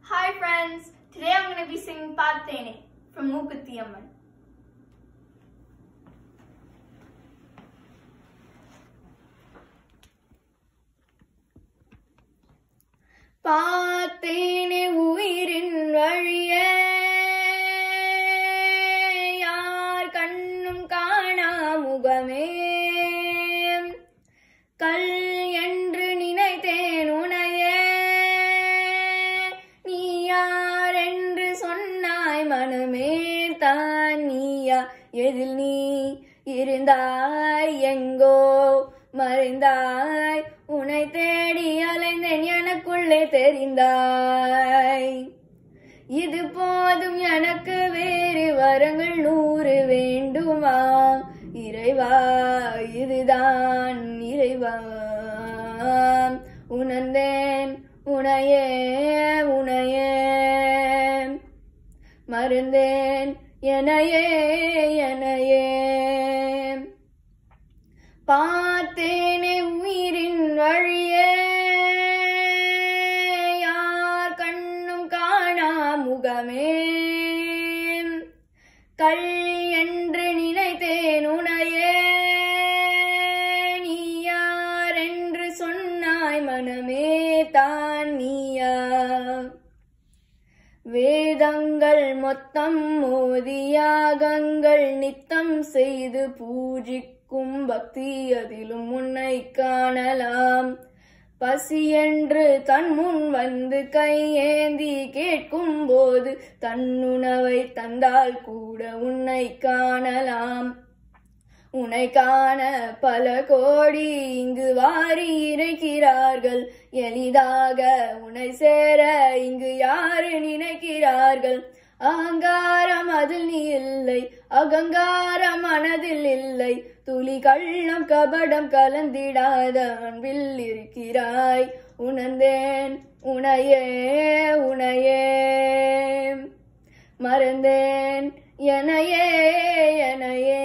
Hi friends, today I'm going to be singing Partene from Mukuthi Amman. பார்த்தேனே உயிரின் வழிய யார் கண்ணும் காணா முகமே கல் என்று நினைத்தேன் உனையே நீ யார் என்று சொன்னாய் மனமே தான் நீயா எதில் நீ இருந்தாய் எங்கோ மறைந்தாய் உன்னை தேடி அலைந்தேன் எனக்குள்ளே தெரிந்தாய் இது போதும் எனக்கு வேறு வரங்கள் நூறு வேண்டுமா இறைவா இதுதான் இறைவா உணர்ந்தேன் உனையே உனையே மறந்தேன் எனையே எனையே பார்த்தேனே உயிரின் வழியே யார் கண்ணும் காணா முகமே கல் என்று நினைத்தேன் உனையே நீ யார் என்று சொன்னாய் மனமே தான் நீயா வேதங்கள் மொத்தம் மோதியாகங்கள் நித்தம் செய்து பூஜிக்கும் பக்தி அதிலும் உன்னை காணலாம் பசி என்று தன் முன் வந்து கையேந்தி கேட்கும் போது தன்னுணவை தந்தால் கூட உன்னை காணலாம் உன்னை காண பல கோடி இங்கு வாரி இறைக்கிறார்கள் எளிதாக உன்னை சேர இங்கு யாரு நினைக்கிறார்கள் அகங்காரம் அதில் நீ இல்லை அகங்காரம் மனதில் இல்லை துளி கள்ளம் கபடம் கலந்திடாத அன்பில் இருக்கிறாய் உணர்ந்தேன் உனையே உனையே மறந்தேன் எனையே எனையே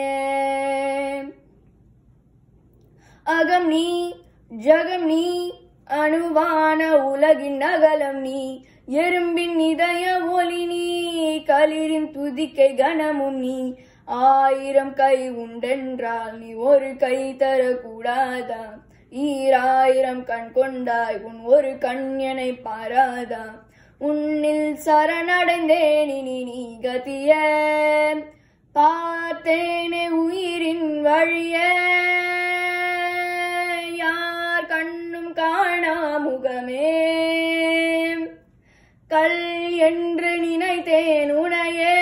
அகம் நீ ஜகம் நீ அணுவான உலகின் அகலம் நீ எறும்பின் இதய ஒளி நீ களிரின் துதிக்கை கனமும் நீ ஆயிரம் கை உண்டென்றால் நீ ஒரு கை தரக்கூடாதா ஈராயிரம் கண் கொண்டாய் உன் ஒரு கண்யனை பாராதா உன்னில் சரணடைந்தேன் இனி நீ கதிய பார்த்தேனே உயிரின் வழிய யார் கண்ணும் காணா முகமே கல் என்று நினைத்தேன் உனையே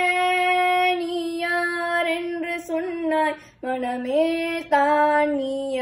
நீ யார் என்று சொன்னாய் மனமே தான் நீய